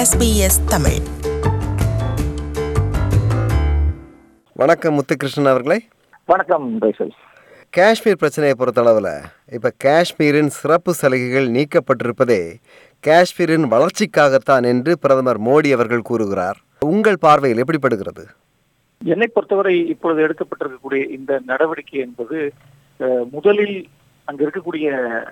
SBS Tamil வணக்கம் முத்துகிருஷ்ணன் அவர்களே வணக்கம் ரைசல் காஷ்மீர் பிரச்சனையை பொறுத்தளவில் இப்போ காஷ்மீரின் சிறப்பு சலுகைகள் நீக்கப்பட்டிருப்பதே காஷ்மீரின் வளர்ச்சிக்காகத்தான் என்று பிரதமர் மோடி அவர்கள் கூறுகிறார் உங்கள் பார்வையில் எப்படிப்படுகிறது என்னை பொறுத்தவரை இப்பொழுது எடுக்கப்பட்டிருக்கக்கூடிய இந்த நடவடிக்கை என்பது அஹ், முதலில் அங்க இருக்கக்கூடிய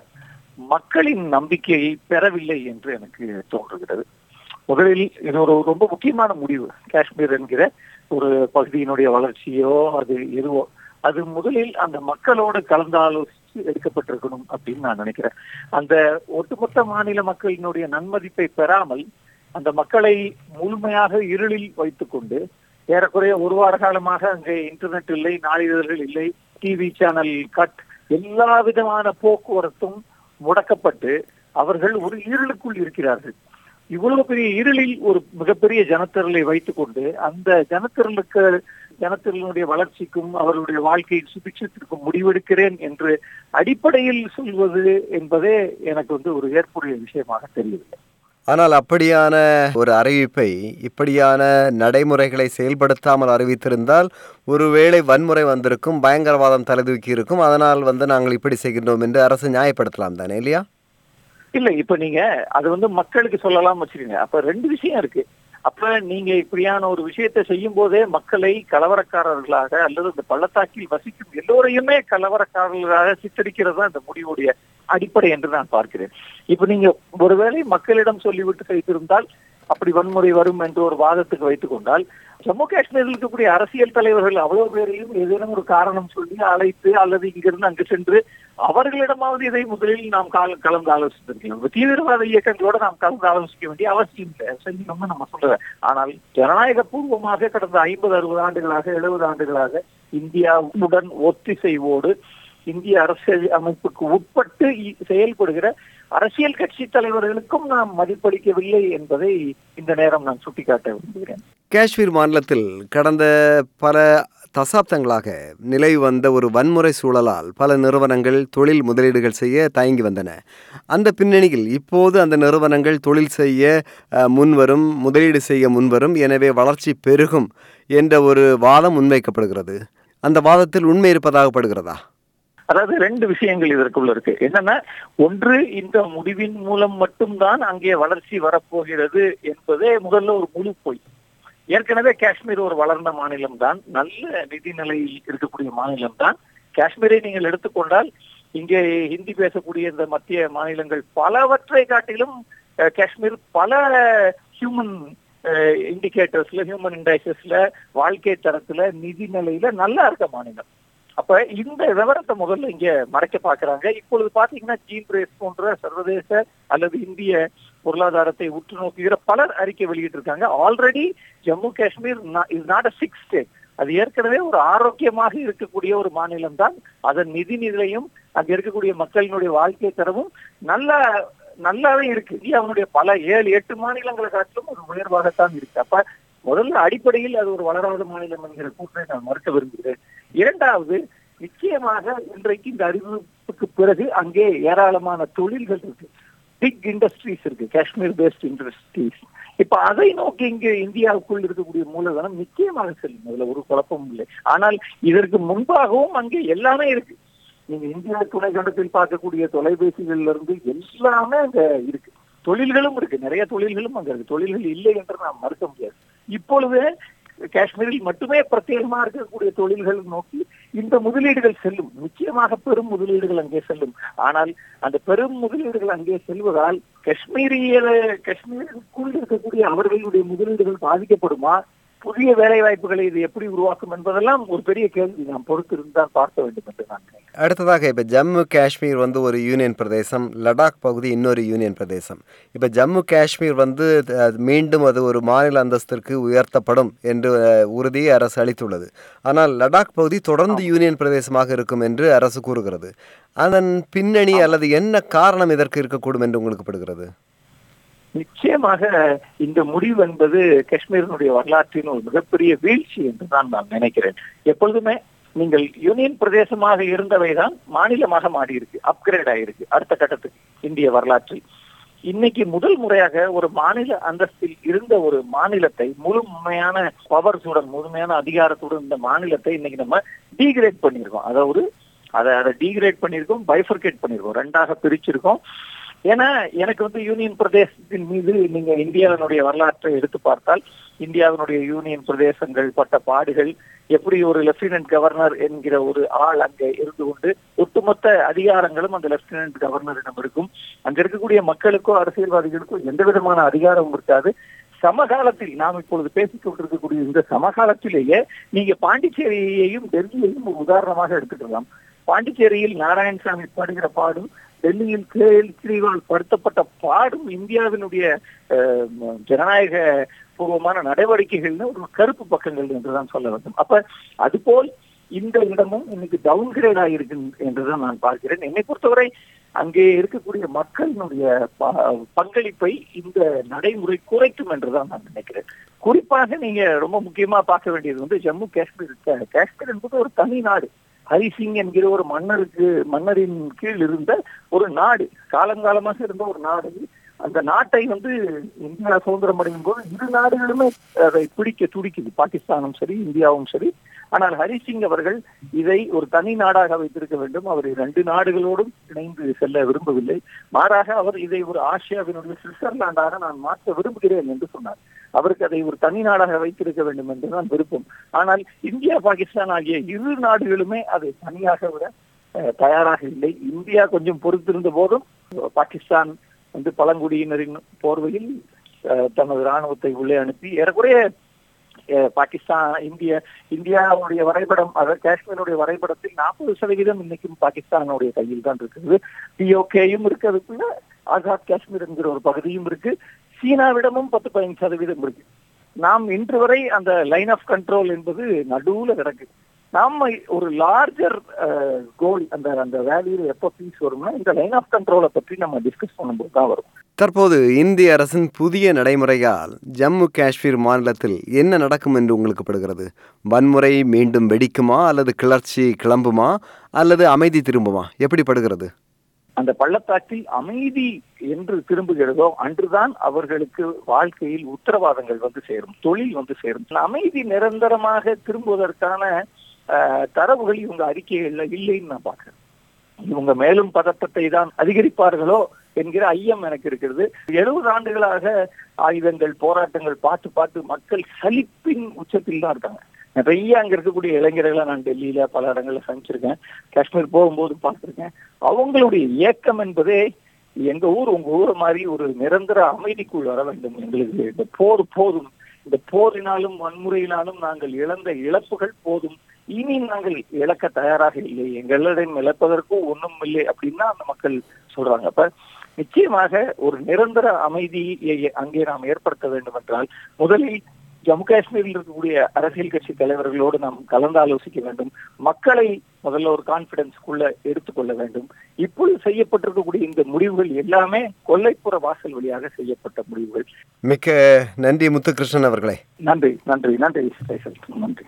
மக்களின் நம்பிக்கையை பெறவில்லை என்று எனக்கு தோன்றுகிறது முதலில் இது ஒரு ரொம்ப முக்கியமான முடிவு காஷ்மீர் என்கிற ஒரு பகுதியினுடைய வளர்ச்சியோ அது எதுவோ அது முதலில் அந்த மக்களோடு கலந்தாலோசித்து எடுக்கப்பட்டிருக்கணும் அப்படின்னு நான் நினைக்கிறேன் அந்த ஒட்டுமொத்த மாநில மக்களினுடைய நன்மதிப்பை பெறாமல் அந்த மக்களை முழுமையாக இருளில் வைத்துக்கொண்டு ஏறக்குறைய ஒரு வார காலமாக அங்கே இன்டர்நெட் இல்லை நாளிதழ்கள் இல்லை டிவி சேனல் கட் எல்லா விதமான போக்குவரத்தும் முடக்கப்பட்டு அவர்கள் ஒரு இருளுக்குள் இருக்கிறார்கள் இவ்வளவு பெரிய இருளில் ஒரு மிகப்பெரிய ஜனத்திரலை வைத்துக்கொண்டு அந்த ஜனத்திரலுக்கு ஜனத்திரலுடைய வளர்ச்சிக்கும் அவர்களுடைய வாழ்க்கையின் சுபிட்சத்திற்கும் முடிவெடுக்கிறேன் என்று அடிப்படையில் சொல்வது என்பதே எனக்கு வந்து ஒரு ஏற்புடைய விஷயமாக தெரியவில்லை ஆனால் அப்படியான ஒரு அறிவிப்பை இப்படியான நடைமுறைகளை செயல்படுத்தாமல் அறிவித்திருந்தால் ஒருவேளை வன்முறை வந்திருக்கும் பயங்கரவாதம் தலைதூக்கி இருக்கும் அதனால் வந்து நாங்கள் இப்படி செய்கின்றோம் என்று அரசு நியாயப்படுத்தலாம் தானே இல்லையா இல்ல இப்ப நீங்க அது வந்து மக்களுக்கு சொல்லலாம் வச்சுக்கோங்க அப்ப ரெண்டு விஷயம் இருக்கு அப்ப நீங்க இப்படியான ஒரு விஷயத்தை செய்யும் போதே மக்களை கலவரக்காரர்களாக அல்லது இந்த பள்ளத்தாக்கில் வசிக்கும் எல்லோரையுமே கலவரக்காரர்களாக சித்தரிக்கிறது தான் இந்த முடிவுடைய அடிப்படை என்று நான் பார்க்கிறேன் இப்ப நீங்க ஒருவேளை மக்களிடம் சொல்லிவிட்டு வைத்திருந்தால் அப்படி வன்முறை வரும் என்று ஒரு வாதத்துக்கு வைத்துக் கொண்டால் ஜம்மு காஷ்மீரில் இருக்கக்கூடிய அரசியல் தலைவர்கள் அவ்வளவு பேரையும் ஏதேனும் ஒரு காரணம் சொல்லி அழைத்து அல்லது இங்கிருந்து அங்கு சென்று அவர்களிடமாவது இதை முதலில் நாம் கால கலந்து ஆலோசித்திருக்கலாம் தீவிரவாத இயக்கங்களோட நாம் கலந்து ஆலோசிக்க வேண்டிய அவசியம் இல்லை செய்யணும்னு நம்ம சொல்றேன் ஆனால் ஜனநாயக பூர்வமாக கடந்த ஐம்பது அறுபது ஆண்டுகளாக எழுபது ஆண்டுகளாக இந்தியாவுடன் ஒத்திசைவோடு இந்திய அரசியல் அமைப்புக்கு உட்பட்டு இ- செயல்படுகிற அரசியல் கட்சி தலைவர்களுக்கும் நாம் மதிப்பளிக்கவில்லை என்பதை இந்த நேரம் நான் சுட்டிக்காட்ட விரும்புகிறேன் காஷ்மீர் மாநிலத்தில் கடந்த பல தசாப்தங்களாக நிலை வந்த ஒரு வன்முறை சூழலால் பல நிறுவனங்கள் தொழில் முதலீடுகள் செய்ய தயங்கி வந்தன அந்த பின்னணியில் இப்போது அந்த நிறுவனங்கள் தொழில் செய்ய அஹ், முன்வரும் முதலீடு செய்ய முன்வரும் எனவே வளர்ச்சி பெருகும் என்ற ஒரு வாதம் முன்வைக்கப்படுகிறது அந்த வாதத்தில் உண்மை இருப்பதாகப்படுகிறதா அதாவது ரெண்டு விஷயங்கள் இதற்குள்ள இருக்கு என்னன்னா ஒன்று இந்த முடிவின் மூலம் மட்டும்தான் அங்கே வளர்ச்சி வரப்போகிறது என்பதே முதல்ல ஒரு முழு பொய் ஏற்கனவே காஷ்மீர் ஒரு வளர்ந்த மாநிலம் தான் நல்ல நிதி நிலையில் இருக்கக்கூடிய மாநிலம் தான் காஷ்மீரை நீங்கள் எடுத்துக்கொண்டால் இங்கே ஹிந்தி பேசக்கூடிய இந்த மத்திய மாநிலங்கள் பலவற்றை காட்டிலும் அஹ், காஷ்மீர் பல ஹியூமன் இண்டிகேட்டர்ஸ்ல ஹியூமன் இண்டைசஸ்ல வாழ்க்கை தரத்துல நிதி நிலையில நல்லா இருக்க மாநிலம் அப்ப இந்த விவரத்தை முதல்ல இங்க மறைக்க பாக்குறாங்க இப்பொழுது பாத்தீங்கன்னா ஜீன் ரேஸ் போன்ற சர்வதேச அல்லது இந்திய பொருளாதாரத்தை உற்று நோக்குகிற பலர் அறிக்கை வெளியிட்டிருக்காங்க already Jammu Kashmir is not a six state அது ஏற்கனவே ஒரு ஆரோக்கியமாக இருக்கக்கூடிய ஒரு மாநிலம் தான் அதன் நிதி நிலையும் அங்க இருக்கக்கூடிய மக்களினுடைய வாழ்க்கை தரமும் நல்ல நல்லாவே இருக்கு இந்தியாவுடைய பல ஏழு எட்டு மாநிலங்களை காட்டிலும் ஒரு உயர்வாகத்தான் இருக்கு அப்ப முதல்ல அடிப்படையில் அது ஒரு வளராத மாநிலம் என்கிற கூற்றை நான் மறுக்க விரும்புகிறேன் இரண்டாவது நிச்சயமாக இன்றைக்கு இந்த அறிவிப்புக்கு பிறகு அங்கே ஏராளமான தொழில்கள் இருக்கு பிக் இண்டஸ்ட்ரீஸ் இருக்கு காஷ்மீர் பேஸ்ட் இண்டஸ்ட்ரீஸ் இப்ப அதை நோக்கி இங்கு இந்தியாவுக்குள் இருக்கக்கூடிய மூலதனம் நிச்சயமாக செல்லும் அதுல ஒரு குழப்பமும் இல்லை ஆனால் இதற்கு முன்பாகவும் அங்கே எல்லாமே இருக்கு நீங்க இந்தியா துணைக்கண்டத்தில் பார்க்கக்கூடிய தொலைபேசிகள்ல இருந்து எல்லாமே அங்க இருக்கு தொழில்களும் இருக்கு நிறைய தொழில்களும் அங்க இருக்கு தொழில்கள் இல்லை என்று நாம் மறுக்க முடியாது இப்பொழுது காஷ்மீரில் மட்டுமே பிரத்யேகமா இருக்கக்கூடிய தொழில்கள் நோக்கி இந்த முதலீடுகள் செல்லும் நிச்சயமாக பெரும் முதலீடுகள் அங்கே செல்லும் ஆனால் அந்த பெரும் முதலீடுகள் அங்கே செல்வதால் காஷ்மீரிய காஷ்மீருக்குள் இருக்கக்கூடிய அவர்களுடைய முதலீடுகள் பாதிக்கப்படுமா புதிய வேலை வாய்ப்புகளை இது எப்படி உருவாக்கும் என்பதெல்லாம் ஒரு பெரிய கேள்வி நாம் பொறுத்திருந்தால் பார்க்க வேண்டும் என்று நான் நினைக்கிறேன் அடுத்ததாக இப்போ ஜம்மு காஷ்மீர் வந்து ஒரு யூனியன் பிரதேசம் லடாக் பகுதி இன்னொரு யூனியன் பிரதேசம் இப்போ ஜம்மு காஷ்மீர் வந்து அஹ், மீண்டும் அது ஒரு மாநில அந்தஸ்திற்கு உயர்த்தப்படும் என்று அஹ், உறுதியை அரசு அளித்துள்ளது ஆனால் லடாக் பகுதி தொடர்ந்து யூனியன் பிரதேசமாக இருக்கும் என்று அரசு கூறுகிறது அதன் பின்னணி அல்லது என்ன காரணம் இதற்கு இருக்கக்கூடும் என்று உங்களுக்கு படுகிறது நிச்சயமாக இந்த முடிவு என்பது காஷ்மீரினுடைய வரலாற்றின் ஒரு மிகப்பெரிய வீழ்ச்சி என்று தான் நான் நினைக்கிறேன் எப்பொழுதுமே நீங்கள் யூனியன் பிரதேசமாக இருந்தவைதான் மாநிலமாக மாறி இருக்கு அப்கிரேட் ஆயிருக்கு அடுத்த கட்டத்துக்கு இந்திய வரலாற்றில் இன்னைக்கு முதல் முறையாக ஒரு மாநில அந்தஸ்தில் இருந்த ஒரு மாநிலத்தை முழுமையான பவர்ஸுடன் முழுமையான அதிகாரத்துடன் இந்த மாநிலத்தை இன்னைக்கு நம்ம டீகிரேட் பண்ணியிருக்கோம் அதாவது அதை அதை டீகிரேட் பண்ணியிருக்கோம் பைஃபர்கேட் பண்ணியிருக்கோம் ரெண்டாக பிரிச்சிருக்கோம் ஏன்னா எனக்கு வந்து யூனியன் பிரதேசத்தின் மீது நீங்க இந்தியாவினுடைய வரலாற்றை எடுத்து பார்த்தால் இந்தியாவினுடைய யூனியன் பிரதேசங்கள் பட்ட பாடுகள் எப்படி ஒரு லெப்டினன்ட் கவர்னர் என்கிற ஒரு ஆள் அங்கே இருந்து கொண்டு ஒட்டுமொத்த அதிகாரங்களும் அந்த லெப்டினன்ட் கவர்னரிடம் இருக்கும் அங்க இருக்கக்கூடிய மக்களுக்கோ அரசியல்வாதிகளுக்கோ எந்த விதமான அதிகாரமும் இருக்காது சமகாலத்தில் நாம் இப்பொழுது பேசிக் கொண்டிருக்கக்கூடிய இந்த சமகாலத்திலேயே நீங்க பாண்டிச்சேரியையும் டெல்லியையும் ஒரு உதாரணமாக எடுத்துக்கலாம் பாண்டிச்சேரியில் நாராயணசாமி படுகிற பாடும் டெல்லியில் கேஜ்ரிவால் படுத்தப்பட்ட பாடும் இந்தியாவினுடைய ஜனநாயக பூர்வமான நடவடிக்கைகள்னு ஒரு கருப்பு பக்கங்கள் என்றுதான் சொல்ல வேண்டும் அப்ப அதுபோல் இந்த இடமும் இன்னைக்கு டவுன் கிரேட் ஆகிருக்கு என்றுதான் நான் பார்க்கிறேன் என்னை பொறுத்தவரை அங்கே இருக்கக்கூடிய மக்களினுடைய பங்களிப்பை இந்த நடைமுறை குறைக்கும் என்றுதான் நான் நினைக்கிறேன் குறிப்பாக நீங்க ரொம்ப முக்கியமா பார்க்க வேண்டியது வந்து ஜம்மு காஷ்மீர் காஷ்மீர் என்பது ஒரு தனி நாடு ஹரிசிங் என்கிற ஒரு மன்னருக்கு மன்னரின் கீழ் இருந்த ஒரு நாடு காலங்காலமாக இருந்த ஒரு நாடு அந்த நாட்டை வந்து இந்தியா சுதந்திரம் அடையும் போது இரு நாடுகளுமே அதை பிடிக்க துடிக்குது பாகிஸ்தானும் சரி இந்தியாவும் சரி ஆனால் ஹரிசிங் அவர்கள் இதை ஒரு தனி நாடாக வைத்திருக்க வேண்டும் அவர் இரண்டு நாடுகளோடும் இணைந்து செல்ல விரும்பவில்லை மாறாக அவர் இதை ஒரு ஆசியாவினுடைய சுவிட்சர்லாண்டாக நான் மாற்ற விரும்புகிறேன் என்று சொன்னார் அவருக்கு அதை ஒரு தனி நாடாக வைத்திருக்க வேண்டும் என்றுதான் விருப்பம் ஆனால் இந்தியா பாகிஸ்தான் ஆகிய இரு நாடுகளுமே அதை தனியாக விட தயாராக இல்லை இந்தியா கொஞ்சம் பொறுத்திருந்த போதும் பாகிஸ்தான் வந்து பழங்குடியினரின் போர்வையில் தனது ராணுவத்தை உள்ளே அனுப்பி ஏறக்குறைய பாகிஸ்தான் இந்திய இந்தியாவுடைய வரைபடம் அதாவது காஷ்மீருடைய வரைபடத்தில் நாற்பது சதவீதம் இன்னைக்கும் பாகிஸ்தானுடைய கையில் தான் இருக்குது பிஓகேயும் இருக்கு அதுக்குள்ள ஆசாத் காஷ்மீர் என்கிற ஒரு பகுதியும் இருக்கு சீனாவிடமும் பத்து பதினஞ்சு சதவீதம் இருக்கு நாம் இன்று வரை அந்த லைன் ஆஃப் கண்ட்ரோல் என்பது நடுவுல கிடக்கு நாம ஒரு லார்ஜர் கோல் அந்த அந்த வேல்யூல எப்போ பீஸ் வரும்னா இந்த லைன் ஆஃப் கண்ட்ரோலை பற்றி நம்ம டிஸ்கஸ் பண்ணும்போது தான் வரும் தற்போது இந்திய அரசின் புதிய நடைமுறையால் ஜம்மு காஷ்மீர் மாநிலத்தில் என்ன நடக்கும் என்று உங்களுக்கு படுகிறது வன்முறை மீண்டும் வெடிக்குமா அல்லது கிளர்ச்சி கிளம்புமா அல்லது அமைதி திரும்புமா எப்படி படுகிறது அந்த பள்ளத்தாக்கில் அமைதி என்று திரும்புகிறதோ அன்றுதான் அவர்களுக்கு வாழ்க்கையில் உத்தரவாதங்கள் வந்து சேரும் தொழில் வந்து சேரும் அமைதி நிரந்தரமாக திரும்புவதற்கான தரவுகள் இவங்க அறிக்கைகள்ல இல்லைன்னு நான் பாக்குறேன் இவங்க மேலும் பதட்டத்தை தான் அதிகரிப்பார்களோ என்கிற ஐயம் எனக்கு இருக்கிறது எழுபது ஆண்டுகளாக ஆயுதங்கள் போராட்டங்கள் பார்த்து பார்த்து மக்கள் சலிப்பின் உச்சத்தில் தான் இருக்காங்க நிறைய அங்க இருக்கக்கூடிய இளைஞர்களை நான் டெல்லியில பல இடங்கள்ல சந்திச்சிருக்கேன் காஷ்மீர் போகும்போது பார்த்திருக்கேன் அவங்களுடைய இயக்கம் என்பதே எங்க ஊர் உங்க ஊரை மாதிரி ஒரு நிரந்தர அமைதிக்குள் வர வேண்டும் எங்களுக்கு இந்த போர் போதும் இந்த போரினாலும் வன்முறையினாலும் நாங்கள் இழந்த இழப்புகள் போதும் இனி நாங்கள் இழக்க தயாராக இல்லை எங்களிடம் இழப்பதற்கும் ஒன்றும் இல்லை அப்படின்னா அந்த மக்கள் சொல்றாங்க அப்ப நிச்சயமாக ஒரு நிரந்தர அமைதியை அங்கே நாம் ஏற்படுத்த வேண்டும் என்றால் முதலில் ஜம்மு காஷ்மீரில் இருக்கக்கூடிய அரசியல் கட்சி தலைவர்களோடு நாம் கலந்து ஆலோசிக்க வேண்டும் மக்களை முதல்ல ஒரு கான்பிடன்ஸ்க்குள்ள எடுத்துக்கொள்ள வேண்டும் இப்பொழுது செய்யப்பட்டிருக்கக்கூடிய இந்த முடிவுகள் எல்லாமே கொல்லைப்புற வாசல் வழியாக செய்யப்பட்ட முடிவுகள் மிக்க நன்றி முத்துகிருஷ்ணன் அவர்களே நன்றி நன்றி நன்றி நன்றி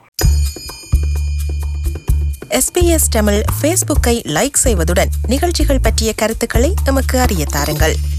எஸ்பிஎஸ் தமிழ் ஃபேஸ்புக்கை லைக் செய்வதுடன் நிகழ்ச்சிகள் பற்றிய கருத்துக்களை எமக்கு அறிய தாருங்கள்